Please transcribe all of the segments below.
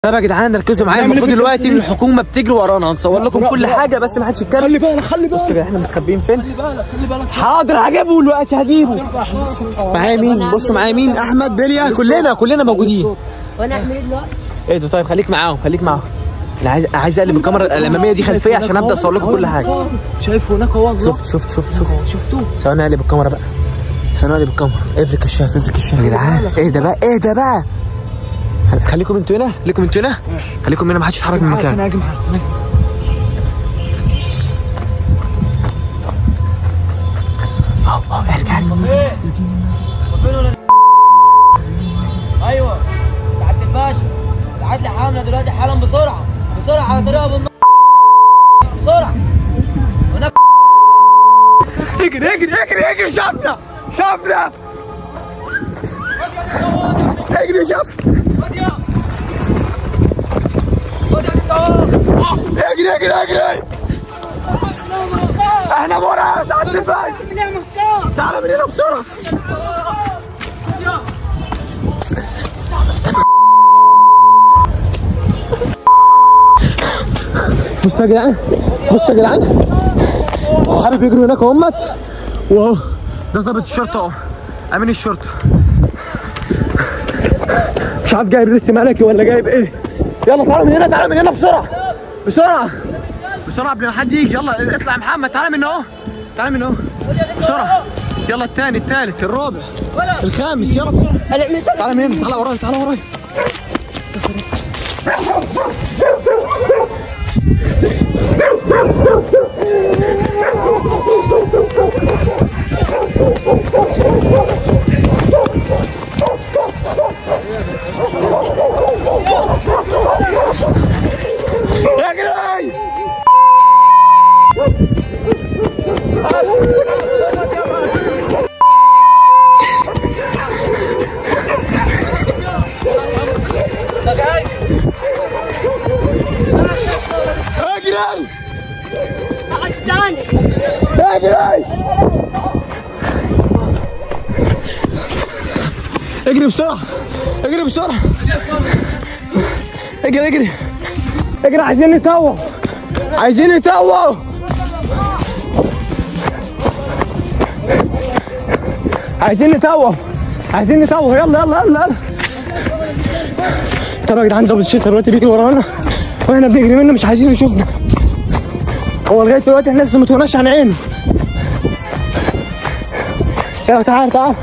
طب يا جدعان ركزوا معايا نعمل إيه المفروض في دلوقتي التمثيل؟ الحكومه بتجري ورانا هنصور لكم لا، كل لا. حاجه بس ما حدش يتكلم خلي بالك خلي بص بالك كده احنا مستخبيين فين خلي بالك خلي بالك حاضر هجيبه دلوقتي هجيبه معايا مين بصوا معايا مين احمد بليا كلنا كلنا موجودين وانا اعمل ايه دلوقتي؟ ايه ده طيب خليك معاهم خليك معاهم انا عايز عايز اقلب الكاميرا الاماميه دي خلفيه عشان ابدا اصور لكم كل حاجه شايف هناك هو شفت شفت شفت شفت شفتوه ثواني اقلب الكاميرا بقى ثواني اقلب الكاميرا افرك الشاف افرك الشاف يا جدعان ايه ده بقى ايه ده بقى خليكم انتوا هنا خليكم انتوا هنا خليكم هنا ما حدش يتحرك من انا مكانه هاجم معاك أنا هاجم. اهو اهو ارجع ايوه سعاده الباشا بعت لي حامله دلوقتي حالا بسرعه بسرعه على طريقه بالنص بسرعه هناك اجري اجري اجري اجري شافنا شافنا اجري شافنا اجري اجري اجري احنا ورا يا سعاده الباشا تعالى من هنا بسرعه بصوا يا جدعان بصوا يا جدعان صحابي بيجروا هناك اهمت واهو ده ظابط الشرطه اهو امين الشرطه مش عارف جايب لسه ملكي ولا جايب ايه يلا تعالى من هنا تعالى من هنا بسرعه بسرعه بسرعه قبل ما حد يجي يلا اطلع يا محمد تعالى من اهو تعالى من اهو بسرعه يلا الثاني الثالث الرابع الخامس يلا تعالى من هنا تعالى وراي تعالى وراي اجري اجري تاني اجري اجري بسرعه اجري بسرعه اجري اجري اجري عايزين نتوه عايزين نتوه عايزين نتوه عايزين نتوه يلا يلا يلا يلا طب يا جدعان ظابط الشرطه دلوقتي بيجري ورانا واحنا بنجري منه مش عايزين يشوفنا هو لغايه دلوقتي احنا لسه ما تهناش عن عينه يلا تعال تعال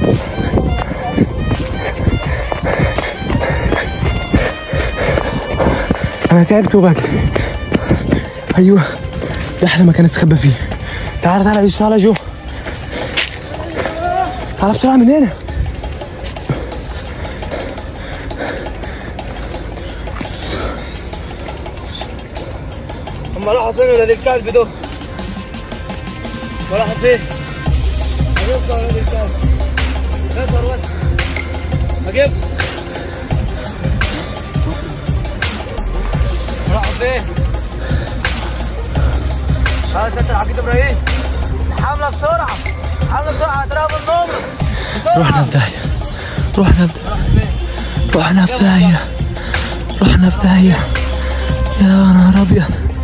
انا تعبت وبجري ايوه ده احلى مكان استخبى فيه تعال تعال يا يوسف تعال يا جو تعال بسرعه من هنا هم راحوا فين ولاد الكلب دول راحوا فين هجيبكم يا ولاد الكلب خسر ولد هجيبكم راحوا فين تعالى تسال عقيد ابراهيم حمله بسرعه حمله بسرعه على طريقه بالنمر رحنا في داهيه رحنا في داهيه رحنا في داهيه رحنا في داهيه يا نهار ابيض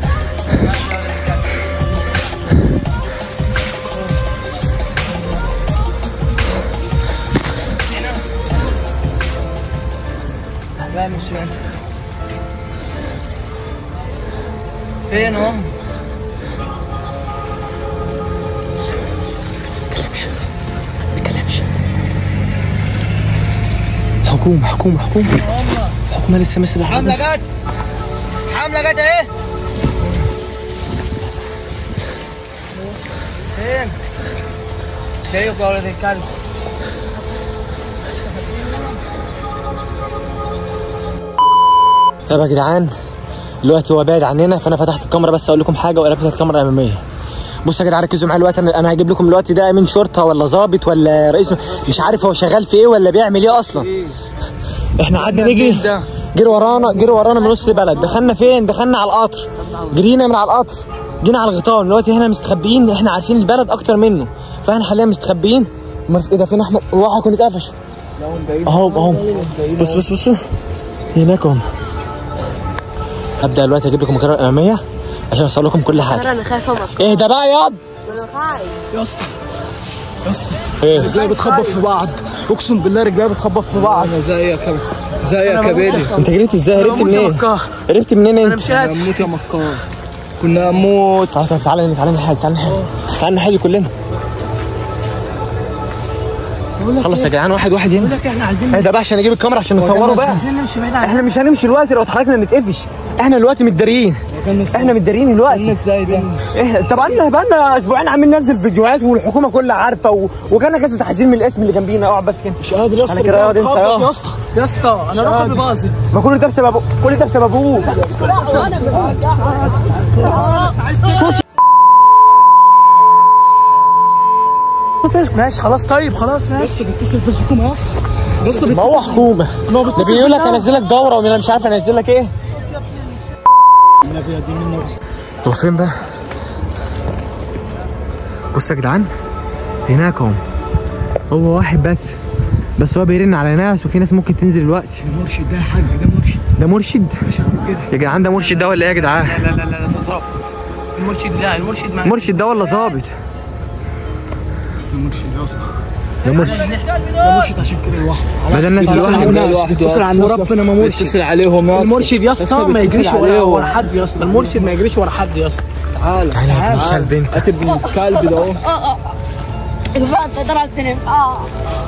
لا مش فين فين هم حكومه حكومه حكومه حكومه لسه مثل حمله جت حمله جت اهي فين شايف يا ولد الكلب طيب يا جدعان دلوقتي هو بعيد عننا فانا فتحت الكاميرا بس اقول لكم حاجه وقلبت الكاميرا الاماميه بصوا يا جدعان ركزوا معايا دلوقتي انا أنا هجيب لكم دلوقتي ده امين شرطه ولا ظابط ولا رئيس مش عارف هو شغال في ايه ولا بيعمل ايه اصلا احنا قعدنا نجري جري ورانا جري ورانا من نص البلد دخلنا فين دخلنا على القطر جرينا من على القطر جينا على الغيطان دلوقتي هنا مستخبيين احنا عارفين البلد اكتر منه فاحنا حاليا مستخبيين مرس- ايه ده فين احمد اوعى يكون اتقفش اهو اهو بص بص بص هناك هم هبدا دلوقتي اجيب لكم الكاميرا الاماميه عشان اصور لكم كل حاجه ترى انا خايفه امك اهدى بقى ياض انا خايف يا اسطى يا اسطى ايه رجلي بتخبط في بعض اقسم بالله رجلي بتخبط في بعض انا زيك يا زيك يا بيلي انت جريت ازاي هربت هموت يا منين مكار. هربت منين انا انت مش قادر هموت يا مكار كنا هموت تعالى تعالى تعالى تعالى نحل تعالى نحل تعالى نحل كلنا خلص يا جدعان واحد واحد هنا لك احنا عايزين اهدى بقى عشان اجيب الكاميرا عشان نصوره بقى عايزين نمشي بعيد عن احنا مش هنمشي دلوقتي لو اتحركنا نتقفش احنا دلوقتي متداريين احنا متداريين دلوقتي ازاي ده ايه طب احنا بقالنا اسبوعين عاملين ننزل فيديوهات والحكومه كلها عارفه و... وكان كذا تحذير من الاسم اللي جنبينا اقعد بس كده مش قادر يا اسطى أنا كده رجلي ياض انت بتخبط يا. يا اسطى يا اسطى انا ركبي باظت ما كل ده بسبب كل ده بسبب ابوه ماشي خلاص طيب خلاص ماشي يا اسطى بيتصل بالحكومه يا اسطى يا اسطى ما هو بيتصل حكومه ما هو ده بيتصل بيقول لك بالله. انزل لك دوره وانا مش عارف انزل لك ايه النبي يا دين النبي هو فين بقى بص يا جدعان هناك اهو هو واحد بس بس هو بيرن على ناس وفي ناس ممكن تنزل دلوقتي المرشد ده يا حاج ده مرشد ده مرشد مش هعمل كده يا جدعان ده مرشد ده ولا ايه يا جدعان لا لا لا لا ده ظابط المرشد لا المرشد ما مرشد ده ولا ظابط ده مرشد يا اسطى ده مرشد ده مرشد عشان كده لوحده ما ده الناس بيتصل على لوحده الناس بيتصل على الناس ربنا ما مرشد بيتصل عليهم يا المرشد يا اسطى ما يجريش ورا ورا حد يا اسطى المرشد ما يجريش ورا حد يا اسطى تعالى تعالى يا ابن الكلب انت هات ابن الكلب ده اهو انت ضربتني اه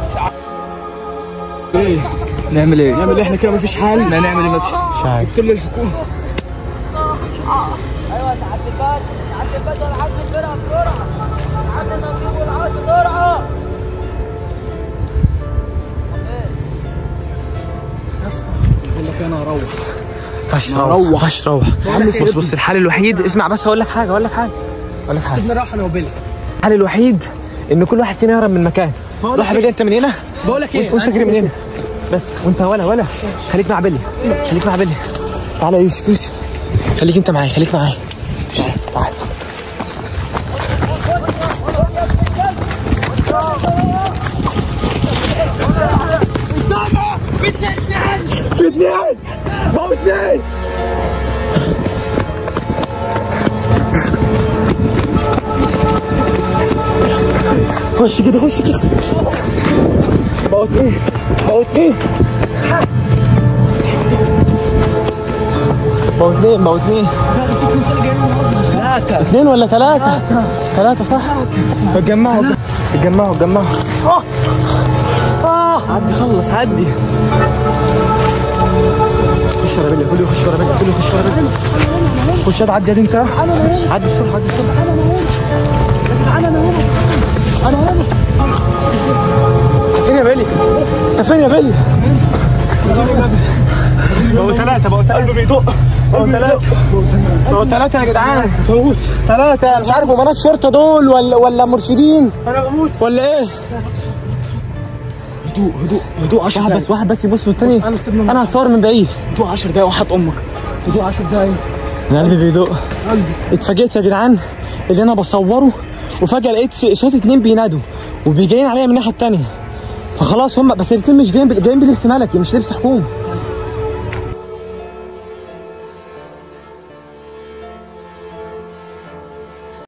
ايه نعمل ايه؟ نعمل ايه احنا كده مفيش حل لا نعمل ايه مفيش مش عارف قلت له الحكومه ايوه تعدي الباش تعدي الباش ولا عدي الفرقه بسرعه تعدي النصيب والعود بسرعه يا اسطى بقول لك انا هروح فش روح. روح فش روح بص بص الحل الوحيد اسمع بس اقول لك حاجه اقول لك حاجه اقول لك حاجه سيبنا راح انا وبيلي الحل الوحيد ان كل واحد فينا يهرب من مكان بقول روح لك يا بيلي ايه انت من هنا بقول لك ايه وانت تجري من هنا بس وانت ولا ولا خليك مع بيلي خليك مع بيلي تعالى يا يوسف يوسف خليك انت معايا خليك معايا تعال تعال في اتنين ما هو اتنين خش كده خش كده بقوا اتنين بقوا اتنين بقوا اتنين بقوا اتنين اتنين ولا ثلاثة؟ ثلاثة صح؟ اتجمعوا اتجمعوا اتجمعوا اه عدي خلص عدي خش ورا بيلي كله خش ورا بيلي كله خش ورا بيلي خش يا عدي يا دي انت عدي بسرعة عدي بسرعة فين يا بيلي؟ انت فين يا بيلي؟ بقوا ثلاثة بقوا ثلاثة قلبه بيدق بقوا ثلاثة بقوا ثلاثة يا جدعان بموت ثلاثة مش عارف امارات شرطة دول ولا ولا مرشدين انا بموت ولا ايه؟ هدوء هدوء هدوء 10 واحد دقايق بس واحد بس يبص والتاني انا سيبنا انا هصور من بعيد هدوء 10 دقايق وحط امك هدوء 10 دقايق انا قلبي بيدق اتفاجئت يا جدعان اللي انا بصوره وفجاه لقيت صوت اتنين بينادوا وبيجايين عليا من الناحيه التانيه فخلاص هم بس الاتنين مش جايين بال- جايين بلبس ملكي مش لبس حكومه